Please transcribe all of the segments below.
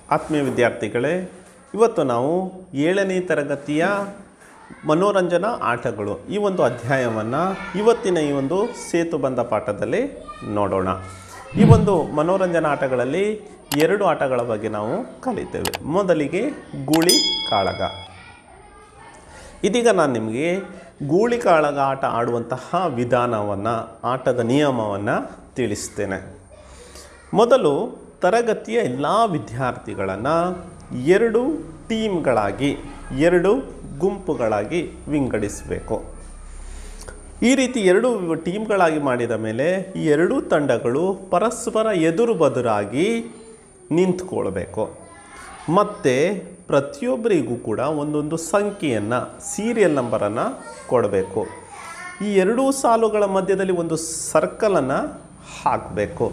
ಆತ್ಮೀಯ ವಿದ್ಯಾರ್ಥಿಗಳೇ ಇವತ್ತು ನಾವು ಏಳನೇ ತರಗತಿಯ ಮನೋರಂಜನಾ ಆಟಗಳು ಈ ಒಂದು ಅಧ್ಯಾಯವನ್ನು ಇವತ್ತಿನ ಈ ಒಂದು ಸೇತುಬಂಧ ಪಾಠದಲ್ಲಿ ನೋಡೋಣ ಈ ಒಂದು ಮನೋರಂಜನಾ ಆಟಗಳಲ್ಲಿ ಎರಡು ಆಟಗಳ ಬಗ್ಗೆ ನಾವು ಕಲಿತೇವೆ ಮೊದಲಿಗೆ ಗೂಳಿ ಕಾಳಗ ಇದೀಗ ನಾನು ನಿಮಗೆ ಗೂಳಿ ಕಾಳಗ ಆಟ ಆಡುವಂತಹ ವಿಧಾನವನ್ನು ಆಟದ ನಿಯಮವನ್ನು ತಿಳಿಸ್ತೇನೆ ಮೊದಲು ತರಗತಿಯ ಎಲ್ಲ ವಿದ್ಯಾರ್ಥಿಗಳನ್ನು ಎರಡು ಟೀಮ್ಗಳಾಗಿ ಎರಡು ಗುಂಪುಗಳಾಗಿ ವಿಂಗಡಿಸಬೇಕು ಈ ರೀತಿ ಎರಡು ಟೀಮ್ಗಳಾಗಿ ಮಾಡಿದ ಮೇಲೆ ಈ ಎರಡೂ ತಂಡಗಳು ಪರಸ್ಪರ ಎದುರು ಬದುರಾಗಿ ನಿಂತ್ಕೊಳ್ಬೇಕು ಮತ್ತು ಪ್ರತಿಯೊಬ್ಬರಿಗೂ ಕೂಡ ಒಂದೊಂದು ಸಂಖ್ಯೆಯನ್ನು ಸೀರಿಯಲ್ ನಂಬರನ್ನು ಕೊಡಬೇಕು ಈ ಎರಡೂ ಸಾಲುಗಳ ಮಧ್ಯದಲ್ಲಿ ಒಂದು ಸರ್ಕಲನ್ನು ಹಾಕಬೇಕು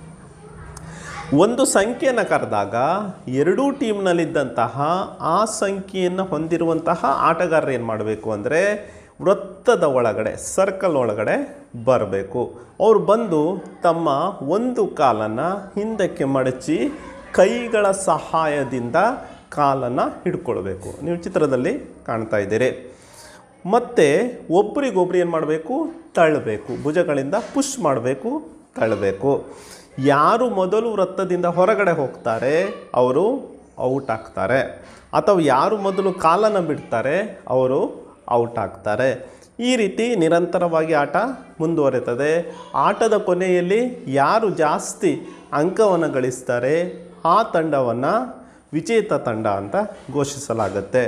ಒಂದು ಸಂಖ್ಯೆಯನ್ನು ಕರೆದಾಗ ಎರಡೂ ಟೀಮ್ನಲ್ಲಿದ್ದಂತಹ ಆ ಸಂಖ್ಯೆಯನ್ನು ಹೊಂದಿರುವಂತಹ ಆಟಗಾರರು ಏನು ಮಾಡಬೇಕು ಅಂದರೆ ವೃತ್ತದ ಒಳಗಡೆ ಸರ್ಕಲ್ ಒಳಗಡೆ ಬರಬೇಕು ಅವರು ಬಂದು ತಮ್ಮ ಒಂದು ಕಾಲನ್ನು ಹಿಂದಕ್ಕೆ ಮಡಚಿ ಕೈಗಳ ಸಹಾಯದಿಂದ ಕಾಲನ್ನು ಹಿಡ್ಕೊಳ್ಬೇಕು ನೀವು ಚಿತ್ರದಲ್ಲಿ ಕಾಣ್ತಾ ಇದ್ದೀರಿ ಮತ್ತು ಒಬ್ರಿಗೊಬ್ರು ಏನು ಮಾಡಬೇಕು ತಳ್ಳಬೇಕು ಭುಜಗಳಿಂದ ಪುಷ್ ಮಾಡಬೇಕು ತಳ್ಳಬೇಕು ಯಾರು ಮೊದಲು ವೃತ್ತದಿಂದ ಹೊರಗಡೆ ಹೋಗ್ತಾರೆ ಅವರು ಔಟ್ ಆಗ್ತಾರೆ ಅಥವಾ ಯಾರು ಮೊದಲು ಕಾಲನ್ನು ಬಿಡ್ತಾರೆ ಅವರು ಔಟ್ ಆಗ್ತಾರೆ ಈ ರೀತಿ ನಿರಂತರವಾಗಿ ಆಟ ಮುಂದುವರಿತದೆ ಆಟದ ಕೊನೆಯಲ್ಲಿ ಯಾರು ಜಾಸ್ತಿ ಅಂಕವನ್ನು ಗಳಿಸ್ತಾರೆ ಆ ತಂಡವನ್ನು ವಿಜೇತ ತಂಡ ಅಂತ ಘೋಷಿಸಲಾಗುತ್ತೆ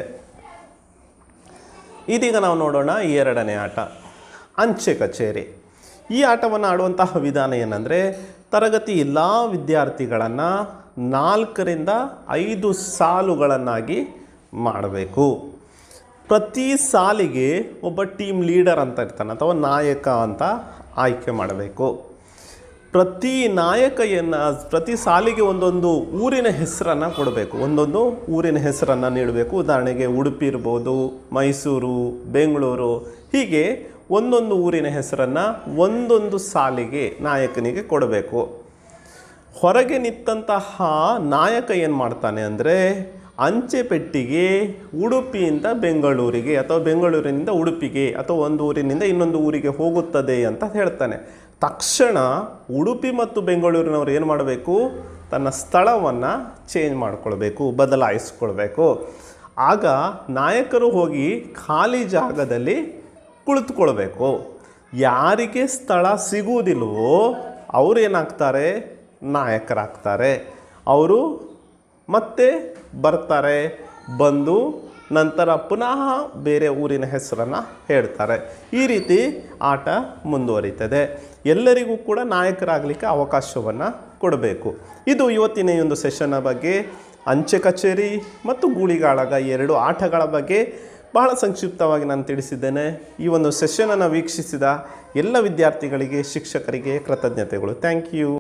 ಇದೀಗ ನಾವು ನೋಡೋಣ ಈ ಎರಡನೇ ಆಟ ಅಂಚೆ ಕಚೇರಿ ಈ ಆಟವನ್ನು ಆಡುವಂತಹ ವಿಧಾನ ಏನಂದರೆ ತರಗತಿ ಎಲ್ಲ ವಿದ್ಯಾರ್ಥಿಗಳನ್ನು ನಾಲ್ಕರಿಂದ ಐದು ಸಾಲುಗಳನ್ನಾಗಿ ಮಾಡಬೇಕು ಪ್ರತಿ ಸಾಲಿಗೆ ಒಬ್ಬ ಟೀಮ್ ಲೀಡರ್ ಅಂತ ಇರ್ತಾನೆ ಅಥವಾ ನಾಯಕ ಅಂತ ಆಯ್ಕೆ ಮಾಡಬೇಕು ಪ್ರತಿ ನಾಯಕಯನ್ನು ಪ್ರತಿ ಸಾಲಿಗೆ ಒಂದೊಂದು ಊರಿನ ಹೆಸರನ್ನು ಕೊಡಬೇಕು ಒಂದೊಂದು ಊರಿನ ಹೆಸರನ್ನು ನೀಡಬೇಕು ಉದಾಹರಣೆಗೆ ಉಡುಪಿ ಇರ್ಬೋದು ಮೈಸೂರು ಬೆಂಗಳೂರು ಹೀಗೆ ಒಂದೊಂದು ಊರಿನ ಹೆಸರನ್ನು ಒಂದೊಂದು ಸಾಲಿಗೆ ನಾಯಕನಿಗೆ ಕೊಡಬೇಕು ಹೊರಗೆ ನಿಂತಹ ನಾಯಕ ಏನು ಮಾಡ್ತಾನೆ ಅಂದರೆ ಅಂಚೆ ಪೆಟ್ಟಿಗೆ ಉಡುಪಿಯಿಂದ ಬೆಂಗಳೂರಿಗೆ ಅಥವಾ ಬೆಂಗಳೂರಿನಿಂದ ಉಡುಪಿಗೆ ಅಥವಾ ಒಂದು ಊರಿನಿಂದ ಇನ್ನೊಂದು ಊರಿಗೆ ಹೋಗುತ್ತದೆ ಅಂತ ಹೇಳ್ತಾನೆ ತಕ್ಷಣ ಉಡುಪಿ ಮತ್ತು ಬೆಂಗಳೂರಿನವರು ಏನು ಮಾಡಬೇಕು ತನ್ನ ಸ್ಥಳವನ್ನು ಚೇಂಜ್ ಮಾಡ್ಕೊಳ್ಬೇಕು ಬದಲಾಯಿಸ್ಕೊಳ್ಬೇಕು ಆಗ ನಾಯಕರು ಹೋಗಿ ಖಾಲಿ ಜಾಗದಲ್ಲಿ ಕುಳಿತುಕೊಳ್ಬೇಕು ಯಾರಿಗೆ ಸ್ಥಳ ಸಿಗುವುದಿಲ್ವೋ ಅವರು ಏನಾಗ್ತಾರೆ ನಾಯಕರಾಗ್ತಾರೆ ಅವರು ಮತ್ತೆ ಬರ್ತಾರೆ ಬಂದು ನಂತರ ಪುನಃ ಬೇರೆ ಊರಿನ ಹೆಸರನ್ನು ಹೇಳ್ತಾರೆ ಈ ರೀತಿ ಆಟ ಮುಂದುವರಿತದೆ ಎಲ್ಲರಿಗೂ ಕೂಡ ನಾಯಕರಾಗಲಿಕ್ಕೆ ಅವಕಾಶವನ್ನು ಕೊಡಬೇಕು ಇದು ಇವತ್ತಿನ ಈ ಒಂದು ಸೆಷನ್ನ ಬಗ್ಗೆ ಅಂಚೆ ಕಚೇರಿ ಮತ್ತು ಗೂಳಿಗಾಳಗ ಎರಡು ಆಟಗಳ ಬಗ್ಗೆ ಬಹಳ ಸಂಕ್ಷಿಪ್ತವಾಗಿ ನಾನು ತಿಳಿಸಿದ್ದೇನೆ ಈ ಒಂದು ಸೆಷನನ್ನು ವೀಕ್ಷಿಸಿದ ಎಲ್ಲ ವಿದ್ಯಾರ್ಥಿಗಳಿಗೆ ಶಿಕ್ಷಕರಿಗೆ ಕೃತಜ್ಞತೆಗಳು ಥ್ಯಾಂಕ್ ಯು